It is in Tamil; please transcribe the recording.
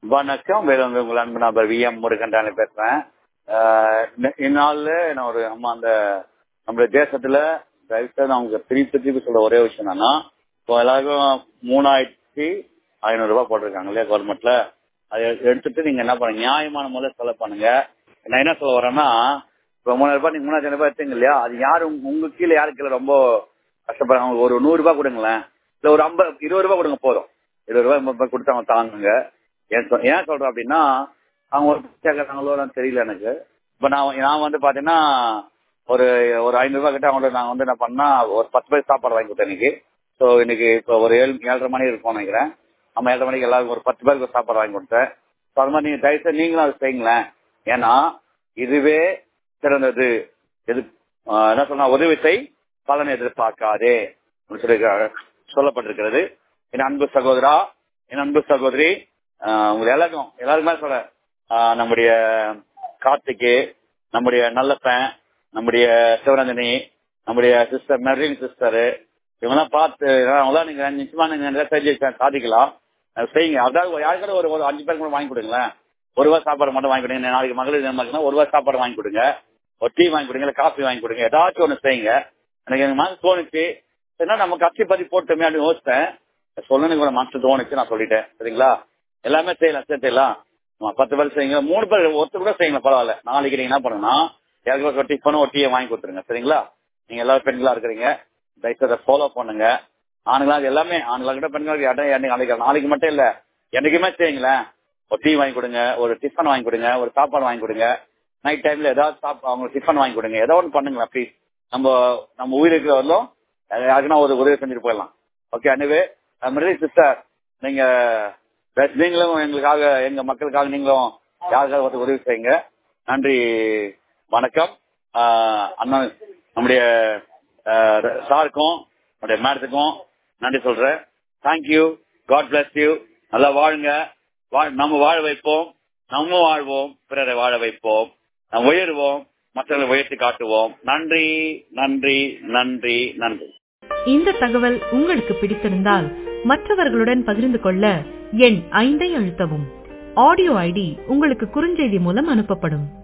வணக்கம் வேற வந்து உங்கள் அன்பு நபர் வி எம் முருகன்டானு பேசுறேன் ஆஹ் இந்த- இந்நாள்ல நான் ஒரு அம்மா அந்த நம்மளுடைய தேசத்துல தயவுசெய்து அவங்க திருப்பி திருப்பி சொல்ற ஒரே விஷயம் என்னன்னா இப்போ எல்லாருக்கும் மூணாயிரத்தி ஐநூறு ரூபாய் போட்டிருக்காங்க இல்லையா கவர்மெண்ட்ல அதை எடுத்துட்டு நீங்க என்ன பண்ணுங்க நியாயமான முறையில் செலவு பண்ணுங்க நான் என்ன சொல்ல வரேன்னா இப்போ மூணாயிரம் ரூபாய் நீங்க மூணாயிரத்தி ரூபாய் எடுத்தீங்க இல்லையா அது யாரு உங்க- உங்க கீழே யாரு கீழே ரொம்ப கஷ்டப்படுறாங்க அவங்களுக்கு ஒரு நூறு ரூபாய் கொடுங்களேன் இல்ல ஒரு ஐம்பது இருபது ரூபாய் கொடுங்க போதும் இருபது ரூபாய் முப்பது ரூபாய் கொடுத்து அவங்க தாங்குங்க ஏன் சொல்- ஏன் சொல்றேன் அப்படின்னா அவங்க ஒரு கேட்கறாங்களோன்னு தெரியல எனக்கு இப்ப நான் நான் வந்து பாத்தீங்கன்னா ஒரு ஒரு ஐநூறு ரூபாய் கிட்ட அவங்கள்ட்ட நான் வந்து என்ன பண்ணா ஒரு பத்து பேர் சாப்பாடு வாங்கி கொடுத்தேன் இன்னைக்கு ஸோ இன்னைக்கு இப்போ ஒரு ஏழு ஏழரை மணி இருக்கும் நினைக்கிறேன் நம்ம ஏழரை மணிக்கு எல்லாருக்கும் ஒரு பத்து பேருக்கு ஒரு சாப்பாடு வாங்கி கொடுத்தேன் ஸோ அது மாதிரி நீங்க தயவுசெய்து நீங்களும் அதை செய்யுங்களேன் ஏன்னா இதுவே சிறந்தது எது ஆஹ் என்ன சொன்னா உதவி செய் பலன் எதிர்பார்க்காதே அப்படின்னு சொல்லி சொல்லப்பட்டிருக்கிறது என் அன்பு சகோதரா என் அன்பு சகோதரி ஆஹ் உங்க எல்லாருக்கும் எல்லாருக்குமே சொல்ல நம்முடைய கார்த்திக்கு நம்முடைய நல்லப்பன் நம்முடைய சிவரஞ்சனி நம்முடைய சிஸ்டர் மெர்லின் சிஸ்டர் இவங்கெல்லாம் பார்த்து அவங்களாம் நீங்க நிச்சயமா நீங்க நிறைய செஞ்சு சாதிக்கலாம் அஹ் செய்யுங்க அதாவது யாருக்காவது ஒரு ஒரு அஞ்சு பேர் கூட வாங்கி கொடுங்களேன் ஒரு ரூபா சாப்பாடு மட்டும் வாங்கி கொடுங்க நாளைக்கு மகளிர் தினமாக்குனா ஒரு ரூபா சாப்பாடு வாங்கி கொடுங்க ஒரு டீ வாங்கி கொடுங்க இல்ல காஃபி வாங்கி கொடுங்க ஏதாச்சும் ஒண்ணு செய்யுங்க எனக்கு எங்க மனசு தோணுச்சு என்ன நம்ம கட்சி பத்தி போட்டோமே அப்படின்னு யோசித்தேன் சொல்லணும்னு கூட மனசு தோணுச்சு நான் சொல்லிட்டேன் சரிங்களா எல்லாமே செய்யலாம் சேர்த்துலாம் ஆமா, பத்து பேர் செய்யுங்க மூணு பேர் ஒருத்தர் கூட செய்யுங்க பரவாயில்ல நாளைக்கு நீங்க என்ன பண்ணணும்னா யாருக்கு ஒரு டிஃபனும் ஒரு டீயை வாங்கி கொடுத்துருங்க சரிங்களா நீங்க எல்லாரும் பெண்களா இருக்கிறீங்க தயவுசெய்து அதை ஃபாலோ பண்ணுங்க ஆணுங்களா அது எல்லாமே ஆண்களா கிட்ட பெண்களுக்கு இடம் நாளைக்கு நாளைக்கு மட்டும் இல்ல என்னைக்குமே செய்யுங்களேன் ஒரு டீ வாங்கி கொடுங்க ஒரு டிஃபன் வாங்கி கொடுங்க ஒரு சாப்பாடு வாங்கி கொடுங்க நைட் டைம்ல ஏதாவது சாப் அவங்களுக்கு டிஃபன் வாங்கி கொடுங்க ஏதோ ஒன்று பண்ணுங்களேன் ப்ளீஸ் நம்ம நம்ம உயிர் இருக்கிற வரலும் யாருக்குன்னா ஒரு உதவி செஞ்சுட்டு போயிடலாம் ஓகே அனிவே மாதிரி சிஸ்டர் நீங்க best நீங்களும் எங்களுக்காக எங்க மக்களுக்காக நீங்களும் யாருக்காக ஒரு உதவி செய்யுங்க நன்றி வணக்கம் ஆஹ் அண்ணன் நம்முடைய ஆஹ் சாருக்கும் நம்முடைய மேடத்துக்கும் நன்றி சொல்றேன் தேங்க்யூ காட் பிளஸ் யூ நல்லா வாழுங்க வாழ்- நம்ம வாழ வைப்போம் நம்ம வாழ்வோம் பிறரை வாழ வைப்போம் நாம் உயர்வோம் மற்றவர்களை உயர்த்தி காட்டுவோம் நன்றி நன்றி நன்றி நன்றி இந்த தகவல் உங்களுக்கு பிடித்திருந்தால் மற்றவர்களுடன் பகிர்ந்து கொள்ள எண் ஐந்தை அழுத்தவும் ஆடியோ ஐடி உங்களுக்கு குறுஞ்செய்தி மூலம் அனுப்பப்படும்